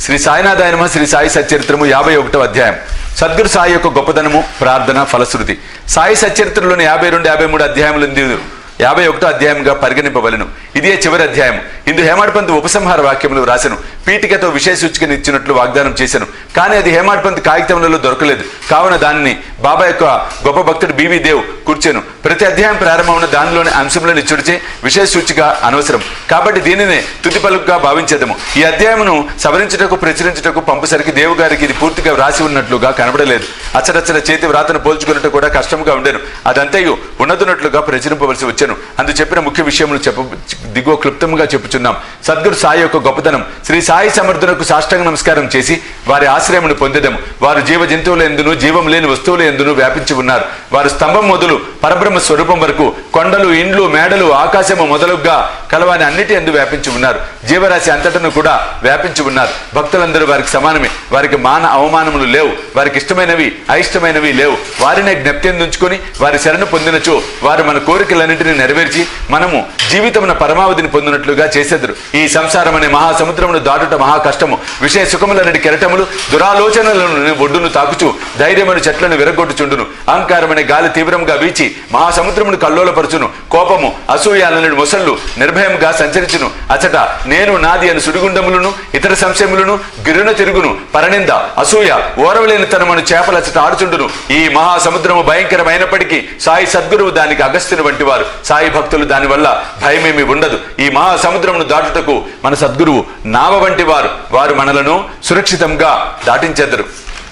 శ్రీ సాయినాథాయనమ శ్రీ సాయి సచ్చరిత్రము యాభై ఒకటో అధ్యాయం సద్గురు సాయి యొక్క గొప్పదనము ప్రార్థన ఫలశ్రుతి సాయి సచ్చరిత్రలోని యాభై రెండు యాభై మూడు అధ్యాయములు ఇందు యాభై ఒకటో అధ్యాయంగా పరిగణింపవలను ఇదే చివరి అధ్యాయం ఇందు హేమాడ్పంత్ ఉపసంహార వాక్యములు రాసెను పీఠికతో విశేష సూచికను ఇచ్చినట్లు వాగ్దానం చేశాను కానీ అది హేమాడ్పంత్ కాగితంలో దొరకలేదు కావున దానిని బాబా యొక్క గొప్ప భక్తుడు బీవీ దేవ్ కూర్చాను ప్రతి అధ్యాయం ప్రారంభమైన దానిలోని అంశంలోని ఇచ్చుడిచే విశేష సూచిక అనవసరం కాబట్టి దీనిని తుది పలుకుగా భావించేదము ఈ అధ్యాయమును సవరించుటకు ప్రచురించుటకు పంపసరికి దేవు గారికి ఇది పూర్తిగా వ్రాసి ఉన్నట్లుగా కనబడలేదు అచ్చరచ్చర చేతి వ్రాతను పోల్చుకున్నట్టు కూడా కష్టంగా ఉండేను అదంతయు ఉన్నతున్నట్లుగా ప్రచురింపవలసి వచ్చాను అందు చెప్పిన ముఖ్య విషయములు చెప్ప దిగువ క్లుప్తంగా చెప్పుచున్నాం సద్గురు సాయి యొక్క గొప్పతనం శ్రీ సాయి సమర్థులకు సాష్టాంగ నమస్కారం చేసి వారి ఆశ్రయమును పొందెదము వారు జీవ జంతువుల ఎందును జీవం లేని వస్తువుల ఎందును వ్యాపించి ఉన్నారు వారు స్తంభం మొదలు పరబ్రహ్మ స్వరూపం వరకు కొండలు ఇండ్లు మేడలు ఆకాశము మొదలుగా కలవాని అన్నిటి ఎందు వ్యాపించి ఉన్నారు జీవరాశి అంతటను కూడా వ్యాపించి ఉన్నారు భక్తులందరూ వారికి సమానమే వారికి మాన అవమానములు లేవు వారికి ఇష్టమైనవి అయిష్టమైనవి లేవు వారినే జ్ఞప్తి ఉంచుకొని వారి శరణు పొందినచో వారు మన కోరికలన్నింటినీ నెరవేర్చి మనము జీవితమున పరమావధిని పొందినట్లుగా చేసేద్దరు ఈ సంసారం అనే మహాసముద్రమును దాటుట మహా కష్టము విషయ సుఖములన్నిటి కెరటములు దురాలోచనలను ఒడ్డును తాకుచు ధైర్యమైన చెట్లను విరగొట్టుచుండును అహంకారమైన గాలి తీవ్రంగా వీచి మహాసముద్రమును కల్లోలపరచును కోపము అసూయాలనుడి మొసళ్ళు నిర్భయంగా సంచరించును అచట నేను నాది అని సుడిగుండములను ఇతర సంశయములను గిరున తిరుగును పరనింద అసూయ ఓరవలేని తనమను చేపలచట ఆడుచుండును ఈ మహాసముద్రము భయంకరమైనప్పటికీ సాయి సద్గురువు దానికి అగస్త్యుని వంటి వారు సాయి భక్తులు దానివల్ల భయమేమి ఉండదు ఈ మహాసముద్రమును దాటుటకు మన సద్గురువు నావ వంటి వారు వారు మనలను సురక్షితంగా దాటించెదరు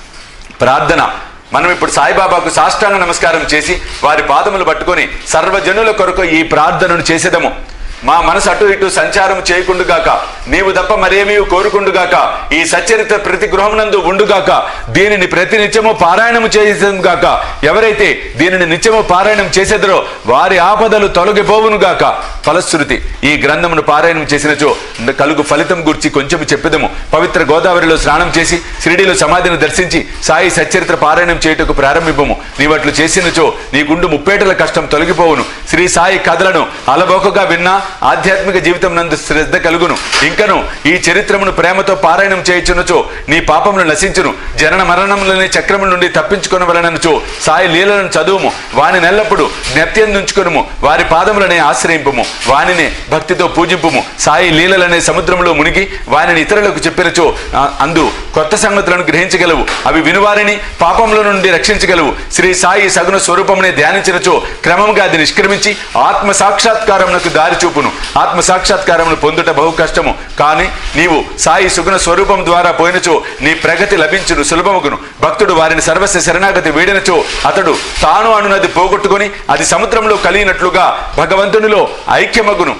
ప్రార్థన మనం ఇప్పుడు సాయిబాబాకు సాష్టాంగ నమస్కారం చేసి వారి పాదములు పట్టుకొని సర్వజనుల కొరకు ఈ ప్రార్థనను చేసేదము మా మనసు అటు ఇటు సంచారం చేయకుండుగాక నీవు తప్ప మరేమీ కోరుకుండుగాక ఈ సచ్చరిత్ర ప్రతి గృహమునందు ఉండుగాక దీనిని ప్రతి నిత్యము పారాయణము గాక ఎవరైతే దీనిని నిత్యము పారాయణం చేసేదరో వారి ఆపదలు తొలగిపోవునుగాక ఫలశ్రుతి ఈ గ్రంథమును పారాయణం చేసినచో కలుగు ఫలితం గురించి కొంచెం చెప్పెదము పవిత్ర గోదావరిలో స్నానం చేసి షిరిడీలో సమాధిని దర్శించి సాయి సచ్చరిత్ర పారాయణం చేయుటకు ప్రారంభింపము నీవట్లు చేసినచో నీకుండు ముప్పేటల కష్టం తొలగిపోవును శ్రీ సాయి కథలను అలబోకగా విన్నా ఆధ్యాత్మిక జీవితం నందు శ్రద్ధ కలుగును ఇంకను ఈ చరిత్రమును ప్రేమతో పారాయణం చేయుచునచో నీ పాపములు నశించును జనన మరణములని చక్రముల నుండి తప్పించుకొనవలనచో సాయి లీలలను చదువుము వాని నెల్లప్పుడు జ్ఞప్తిందుంచుకొనుము వారి పాదములనే ఆశ్రయింపుము వానినే భక్తితో పూజింపుము సాయి లీలలనే సముద్రంలో మునిగి వానిని ఇతరులకు చెప్పినచో ఆ, అందు కొత్త సంగతులను గ్రహించగలవు అవి వినువారిని పాపముల నుండి రక్షించగలవు శ్రీ సాయి సగుణ స్వరూపమునే ధ్యానించినచో క్రమంగా అది నిష్క్రమించి ఆత్మ సాక్షాత్కారమునకు దారి చూపును ఆత్మ సాక్షాత్కారమును పొందుట బహు కష్టము కానీ నీవు సాయి సుగుణ స్వరూపం ద్వారా పోయినచో నీ ప్రగతి లభించును సులభముగును భక్తుడు వారిని సర్వస్వ శరణాగతి వేడినచో అతడు తాను అనునది పోగొట్టుకొని అది సముద్రంలో కలిగినట్లుగా భగవంతునిలో ఐక్యమగును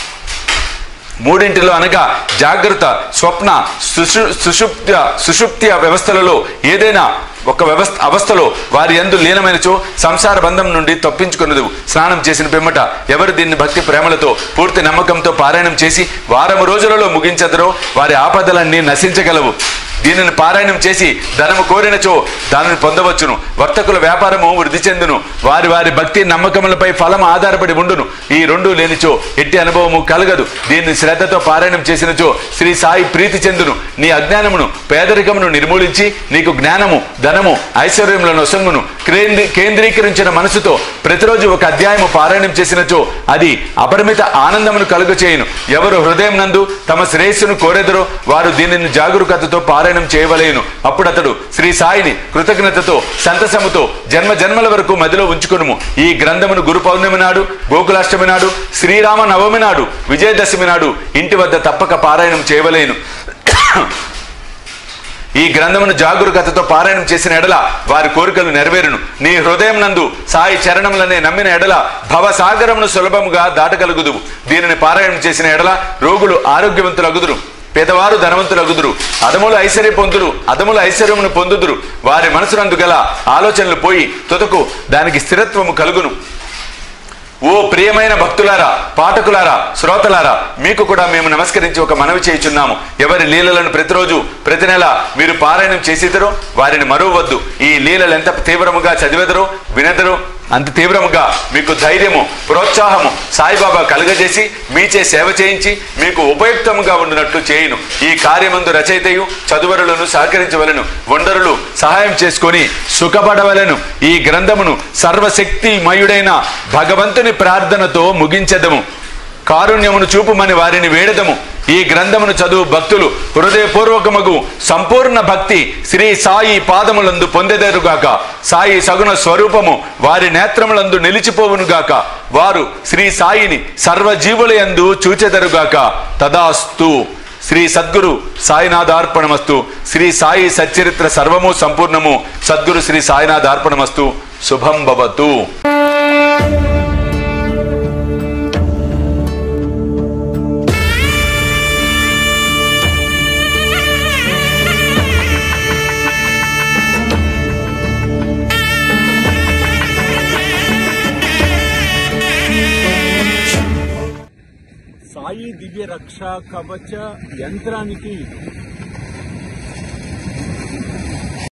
మూడింటిలో అనగా జాగ్రత్త స్వప్న సుషు సుషుప్త సుషుప్తి వ్యవస్థలలో ఏదైనా ఒక వ్యవస్థ అవస్థలో వారి ఎందు లీనమైనచో సంసార బంధం నుండి తప్పించుకున్నదు స్నానం చేసిన పిమ్మట ఎవరు దీన్ని భక్తి ప్రేమలతో పూర్తి నమ్మకంతో పారాయణం చేసి వారం రోజులలో ముగించదరో వారి ఆపదలన్నీ నశించగలవు దీనిని పారాయణం చేసి ధనము కోరినచో దానిని పొందవచ్చును వర్తకుల వ్యాపారము వృద్ధి చెందును వారి వారి భక్తి నమ్మకములపై ఫలం ఆధారపడి ఉండును ఈ రెండు లేనిచో ఎట్టి అనుభవము కలగదు దీన్ని శ్రద్ధతో పారాయణం చేసినచో శ్రీ సాయి ప్రీతి చెందును నీ అజ్ఞానమును పేదరికమును నిర్మూలించి నీకు జ్ఞానము ధనము ఐశ్వర్యములను నొసంగును కేంద్రీ కేంద్రీకరించిన మనసుతో ప్రతిరోజు ఒక అధ్యాయము పారాయణం చేసినచో అది అపరిమిత ఆనందమును కలుగచేయును ఎవరు హృదయం నందు తమ శ్రేయస్సును కోరెదరో వారు దీనిని జాగరూకతతో పారాయణం చేయవలేను అప్పుడు అతడు శ్రీ సాయిని కృతజ్ఞతతో సంతసముతో జన్మ జన్మల వరకు మదిలో ఉంచుకొనుము ఈ గ్రంథమును గురు పౌర్ణమి నాడు గోకులాష్టమి నాడు శ్రీరామ నవమి నాడు విజయదశమి నాడు ఇంటి వద్ద తప్పక పారాయణం చేయవలేను ఈ గ్రంథమును జాగరూకతతో పారాయణం చేసిన ఎడల వారి కోరికలు నెరవేరును నీ హృదయం నందు సాయి చరణములనే నమ్మిన ఎడల భవసాగరమును సులభముగా దాటగలుగుదువు దీనిని పారాయణం చేసిన ఎడల రోగులు ఆరోగ్యవంతులగుదురు పేదవారు ధనవంతులగుదురు అదములు ఐశ్వర్య పొందురు అదముల ఐశ్వర్యమును పొందుదురు వారి మనసునందు గల ఆలోచనలు పోయి తుదకు దానికి స్థిరత్వము కలుగును ఓ ప్రియమైన భక్తులారా పాఠకులారా శ్రోతలారా మీకు కూడా మేము నమస్కరించి ఒక మనవి చేయుచున్నాము ఎవరి లీలలను ప్రతిరోజు ప్రతి నెల మీరు పారాయణం చేసేదరో వారిని మరువద్దు ఈ లీలలు ఎంత తీవ్రముగా చదివెదరో వినెదరో అంత తీవ్రముగా మీకు ధైర్యము ప్రోత్సాహము సాయిబాబా కలుగజేసి మీచే సేవ చేయించి మీకు ఉపయుక్తముగా ఉండినట్లు చేయును ఈ కార్యమందు రచయితయు చదువరులను సహకరించవలను వండరులు సహాయం చేసుకొని సుఖపడవలను ఈ గ్రంథమును సర్వశక్తిమయుడైన భగవంతుని ప్రార్థనతో ముగించెదము కారుణ్యమును చూపుమని వారిని వేడదము ఈ గ్రంథమును చదువు భక్తులు హృదయపూర్వకమగు సంపూర్ణ భక్తి శ్రీ సాయి పాదములందు పొందెదరుగాక సాయి సగుణ స్వరూపము వారి నేత్రములందు నిలిచిపోవునుగాక వారు శ్రీ సాయిని సర్వజీవులయందు చూచెదరుగాక తదాస్తు శ్రీ సద్గురు సాయినాథార్పణమస్తు శ్రీ సాయి సచ్చరిత్ర సర్వము సంపూర్ణము సద్గురు శ్రీ సాయినాథార్పణమస్తు శుభం భవతు సాయి దివ్య రక్ష కవచ యంత్రానికి